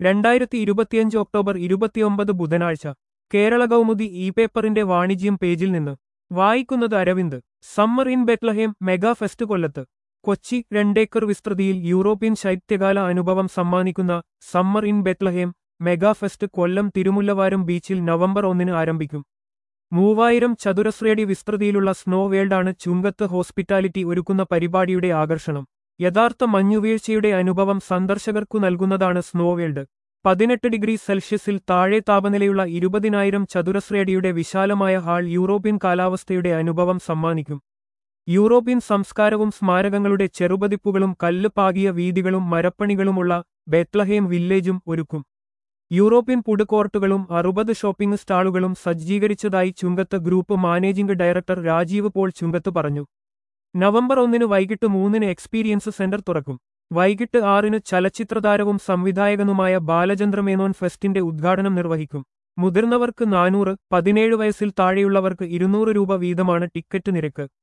രണ്ടായിരത്തി ഇരുപത്തിയഞ്ച് ഒക്ടോബർ ഇരുപത്തിയൊമ്പത് ബുധനാഴ്ച കേരള കൗമുദി ഇ പേപ്പറിന്റെ വാണിജ്യം പേജിൽ നിന്ന് വായിക്കുന്നത് Aravind summer in Bethlehem mega fest കൊല്ലത്ത് കൊച്ചി രണ്ടേക്കർ വിസ്തൃതിയിൽ യൂറോപ്യൻ ശൈത്യകാല അനുഭവം സമ്മാനിക്കുന്ന summer in Bethlehem mega fest Kollam Thirumullavaram ബീച്ചിൽ നവംബർ ഒന്നിന് ആരംഭിക്കും മൂവായിരം ചതുരശ്രയടി വിസ്തൃതിയിലുള്ള സ്നോ വേൾഡാണ് ചുങ്കത്ത് ഹോസ്പിറ്റാലിറ്റി ഒരുക്കുന്ന പരിപാടിയുടെ ആകർഷണം യഥാർത്ഥ മഞ്ഞുവീഴ്ചയുടെ അനുഭവം സന്ദർശകർക്കു നൽകുന്നതാണ് സ്നോ വേൾഡ് പതിനെട്ട് ഡിഗ്രി സെൽഷ്യസിൽ താഴെ താപനിലയുള്ള ഇരുപതിനായിരം ചതുരശ്രയടിയുടെ വിശാലമായ ഹാൾ യൂറോപ്യൻ കാലാവസ്ഥയുടെ അനുഭവം സമ്മാനിക്കും യൂറോപ്യൻ സംസ്കാരവും സ്മാരകങ്ങളുടെ ചെറുപതിപ്പുകളും കല്ല് പാകിയ വീതികളും മരപ്പണികളുമുള്ള ബെത്ലഹേം വില്ലേജും ഒരുക്കും യൂറോപ്യൻ ഫുഡ് കോർട്ടുകളും അറുപത് ഷോപ്പിംഗ് സ്റ്റാളുകളും സജ്ജീകരിച്ചതായി Chungath group managing director Rajeev Paul Chungath പറഞ്ഞു നവംബർ ഒന്നിന് വൈകിട്ട് മൂന്നിന് എക്സ്പീരിയൻസ് സെന്റർ തുറക്കും വൈകിട്ട് ആറിന് ചലച്ചിത്രതാരവും സംവിധായകനുമായ ബാലചന്ദ്രമേനോൻ ഫെസ്റ്റിന്റെ ഉദ്ഘാടനം നിർവഹിക്കും മുതിർന്നവർക്ക് നാനൂറ് പതിനേഴ് വയസ്സിൽ താഴെയുള്ളവർക്ക് ഇരുന്നൂറ് രൂപ വീതമാണ് ടിക്കറ്റ് നിരക്ക്